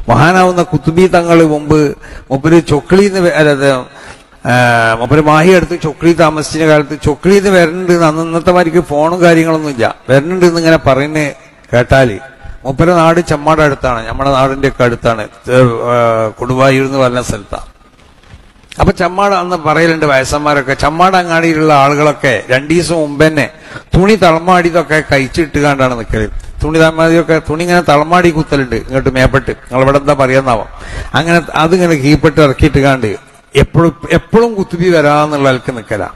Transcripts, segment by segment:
മഹാനാവുന്ന കുത്തുബി തങ്ങൾ മുമ്പ് മുമ്പര് ചൊക്ലിന്ന് വെ- അതായത് മുമ്പര് മാഹി അടുത്ത് ചൊക്ലി താമസിച്ച കാലത്ത് ചൊക്ലിന്ന് വരണുണ്ട് അന്ന് ഇന്നത്തെ മാതിരിക്ക് ഫോണും കാര്യങ്ങളൊന്നും ഇല്ല വരണുണ്ട് എന്ന് ഇങ്ങനെ പറയുന്നത് കേട്ടാല് മുപ്പര നാട് ചെമ്മാട് അടുത്താണ് നമ്മുടെ നാടിന്റെ ഒക്കെ അടുത്താണ് കൊടുവായൂർ എന്ന് പറഞ്ഞ സ്ഥലത്താണ് അപ്പൊ ചമ്മാട് അന്ന് പറയലുണ്ട് വയസ്സന്മാരൊക്കെ ചമ്മാട് അങ്ങാടിയിലുള്ള ആളുകളൊക്കെ രണ്ടു ദിവസം മുമ്പ് തന്നെ തുണി തളമാടിയതൊക്കെ കഴിച്ചിട്ട് കണ്ടാണ് നിൽക്കല് തുണി തളമാടിയൊക്കെ തുണി ഇങ്ങനെ തളമാടി കുത്തലുണ്ട് ഇങ്ങോട്ട് മേപ്പെട്ട് നിങ്ങളിവിടെ എന്താ പറയാന്നാവാം അങ്ങനെ അതിങ്ങനെ കീപ്പെട്ട് ഇറക്കിയിട്ട് കാണ്ട് എപ്പോഴും എപ്പോഴും കുത്തുബി വരാന്നുള്ള ആൾക്ക് നിൽക്കല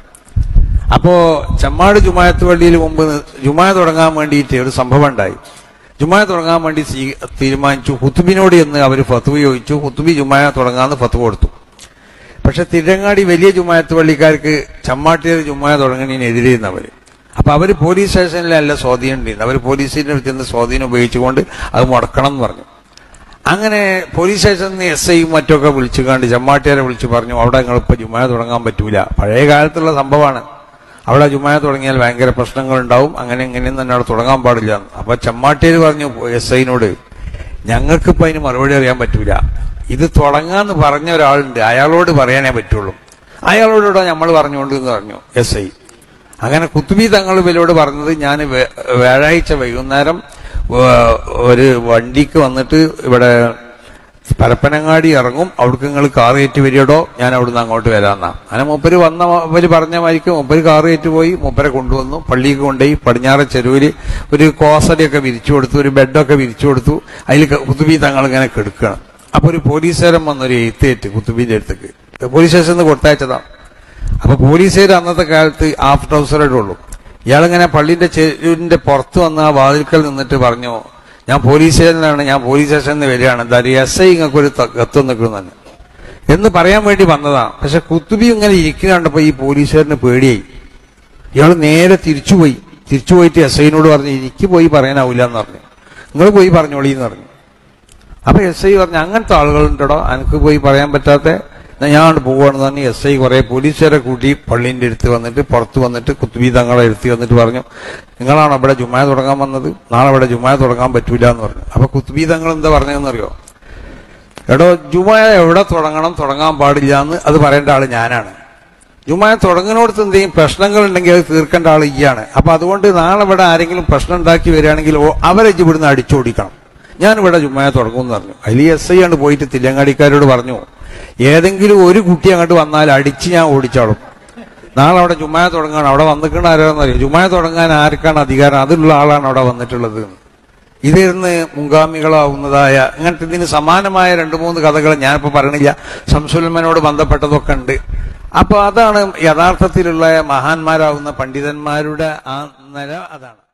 അപ്പോ ചമ്മാട് ജുമായത്ത് പള്ളിയിൽ മുമ്പ് ജുമായ തുടങ്ങാൻ വേണ്ടിയിട്ട് ഒരു സംഭവം ഉണ്ടായി ജുമായ തുടങ്ങാൻ വേണ്ടി സ്വീ- തീരുമാനിച്ചു ഹുത്തുബിനോട് എന്ന് അവർ ഫത്തുവ ചോദിച്ചു ഹുത്തുബി ജുമായ തുടങ്ങാന്ന് ഫത്തുവ കൊടുത്തു പക്ഷെ തിരങ്ങാടി വലിയ ജുമായത്ത് പള്ളിക്കാർക്ക് ചമ്മാട്ടിയത് ജുമായ തുടങ്ങുന്നതിനെതിരെ അവര് അപ്പൊ അവര് പോലീസ് സ്റ്റേഷനിലല്ല സ്വാധീനം ഉണ്ടായിരുന്നു അവർ പോലീസിന്റെ അടുത്ത് നിന്ന് സ്വാധീനം ഉപയോഗിച്ചുകൊണ്ട് അത് മുടക്കണം എന്ന് പറഞ്ഞു അങ്ങനെ പോലീസ് സ്റ്റേഷനിൽ നിന്ന് എസ് ഐയും മറ്റൊക്കെ വിളിച്ചു കണ്ട് ചമ്മാട്ടിയാരെ വിളിച്ചു പറഞ്ഞു അവിടെ നിങ്ങളിപ്പോ ജുമായ തുടങ്ങാൻ പറ്റൂല പഴയ കാലത്തുള്ള സംഭവമാണ് അവിടെ ജുമായ തുടങ്ങിയാൽ ഭയങ്കര പ്രശ്നങ്ങൾ ഉണ്ടാവും അങ്ങനെ ഇങ്ങനെയും തന്നെ അവിടെ തുടങ്ങാൻ പാടില്ല എന്ന്. അപ്പൊ ചമ്മാട്ടിയേര് പറഞ്ഞു എസ് ഐനോട് ഞങ്ങൾക്കിപ്പോ അതിന് മറുപടി അറിയാൻ പറ്റൂല ഇത് തുടങ്ങാന്ന് പറഞ്ഞ ഒരാളുണ്ട് അയാളോട് പറയാനേ പറ്റുള്ളൂ അയാളോട് നമ്മൾ പറഞ്ഞുകൊണ്ട് എന്ന് പറഞ്ഞു എസ് ഐ അങ്ങനെ കുത്തുബി തങ്ങൾ ഇവരോട് പറഞ്ഞത് ഞാൻ വേ- വ്യാഴാഴ്ച വൈകുന്നേരം വ- ഒരു വണ്ടിക്ക് വന്നിട്ട് ഇവിടെ പരപ്പനങ്ങാടി ഇറങ്ങും അവിടേക്ക് നിങ്ങൾ കാർ കയറ്റി വരികടോ ഞാൻ അവിടുന്ന് അങ്ങോട്ട് വരാന്നാ അങ്ങനെ മൂപ്പര് വന്ന അവര് പറഞ്ഞ മാതിരിക്ക് മൂപ്പര് കാർ കയറ്റി പോയി മൂപ്പരെ കൊണ്ടുവന്നു പള്ളിക്ക് കൊണ്ടുപോയി പടിഞ്ഞാറ് ചെരുവില് ഒരു കോസടിയൊക്കെ വിരിച്ചു കൊടുത്തു ഒരു ബെഡൊക്കെ വിരിച്ചു കൊടുത്തു അതിൽ കുത്തുബി തങ്ങൾ ഇങ്ങനെ കെടുക്കണം അപ്പൊ ഒരു പോലീസുകാരൻ വന്നൊരു എഴുത്തേറ്റ് കുത്തുബിന്റെ അടുത്തേക്ക് പോലീസ് സ്റ്റേഷനിൽ നിന്ന് കൊടുത്തയച്ചതാണ് അപ്പൊ പോലീസുകാർ അന്നത്തെ കാലത്ത് ഹാഫ് ട്രൗസറേ ഉള്ളൂ ഇയാളിങ്ങനെ പള്ളിന്റെ ചെരുവിന്റെ പുറത്ത് വന്ന് ആ വാതിൽക്കൽ നിന്നിട്ട് പറഞ്ഞു ഞാൻ പോലീസ് സ്റ്റേഷനിലാണ് ഞാൻ പോലീസ് സ്റ്റേഷനിൽ നിന്ന് വരികയാണ് എന്തായാലും എസ് ഐ ഇങ്ങക്ക് ഒരു കത്ത് നിൽക്കുന്നു എന്ന് പറയാൻ വേണ്ടി വന്നതാണ് പക്ഷെ കുത്തുബി ഇങ്ങനെ ഇരിക്കുന്ന കണ്ടപ്പോ ഈ പോലീസുകാരന് പേടിയായി ഇയാൾ നേരെ തിരിച്ചുപോയി തിരിച്ചു പോയിട്ട് എസ് ഐനോട് പറഞ്ഞു എനിക്ക് പോയി പറയാനാവില്ല എന്ന് പറഞ്ഞു നിങ്ങൾ പോയി പറഞ്ഞോളി എന്ന് പറഞ്ഞു അപ്പൊ എസ് ഐ പറഞ്ഞു അങ്ങനത്തെ ആളുകളുണ്ടോ എനിക്ക് പോയി പറയാൻ പറ്റാത്ത എന്നാ ഞാൻ അങ്ങോട്ട് പോവാണെന്ന് പറഞ്ഞ് എസ് ഐ കുറെ പോലീസുകാരെ കൂട്ടി പള്ളീന്റെ അടുത്ത് വന്നിട്ട് പുറത്ത് വന്നിട്ട് കുത്തുബി തങ്ങളെ എടുത്ത് വന്നിട്ട് പറഞ്ഞു നിങ്ങളാണ് ഇവിടെ ജുമായ തുടങ്ങാൻ വന്നത് നാളെ ഇവിടെ ജുമായ തുടങ്ങാൻ പറ്റൂല എന്ന് പറഞ്ഞു അപ്പൊ കുത്തുബി തങ്ങൾ എന്താ പറഞ്ഞതെന്നറിയോ എടോ ജുമായ എവിടെ തുടങ്ങണം തുടങ്ങാൻ പാടില്ല എന്ന് അത് പറയേണ്ട ആള് ഞാനാണ് ജുമായ തുടങ്ങുന്നിടത്ത് എന്തെങ്കിലും പ്രശ്നങ്ങൾ ഉണ്ടെങ്കിൽ അത് തീർക്കേണ്ട ആൾ ഈയാണ് അപ്പൊ അതുകൊണ്ട് നാളെ ഇവിടെ ആരെങ്കിലും പ്രശ്നം ഉണ്ടാക്കി വരികയാണെങ്കിൽ ഓ- അവരെ ഇജ്ജ് ഇവിടുന്ന് അടിച്ചോടിക്കണം ഞാൻ ഇവിടെ ജുമായ തുടങ്ങുമെന്ന് പറഞ്ഞു അതിൽ എസ് ഐ ആണ് പോയിട്ട് തില്ലങ്ങാടിക്കാരോട് പറഞ്ഞു ഏതെങ്കിലും ഒരു കുട്ടി അങ്ങോട്ട് വന്നാൽ അടിച്ച് ഞാൻ ഓടിച്ചോളും നാളെ അവിടെ ജുമായ തുടങ്ങാണ് അവിടെ വന്നിക്കണ ആരാന്നറിയോ ജുമായ തുടങ്ങാൻ ആർക്കാണ് അധികാരം അതിലുള്ള ആളാണ് അവിടെ വന്നിട്ടുള്ളത് ഇതിരുന്ന് മുൻഗാമികളാവുന്നതായ അങ്ങനത്തെ ഇതിന് സമാനമായ രണ്ട് മൂന്ന് കഥകൾ ഞാനിപ്പോ പറയണില്ല ശംസുലമനോട് ബന്ധപ്പെട്ടതൊക്കെ ഉണ്ട് അപ്പൊ അതാണ് യഥാർത്ഥത്തിലുള്ള മഹാന്മാരാവുന്ന പണ്ഡിതന്മാരുടെ ആ നില അതാണ്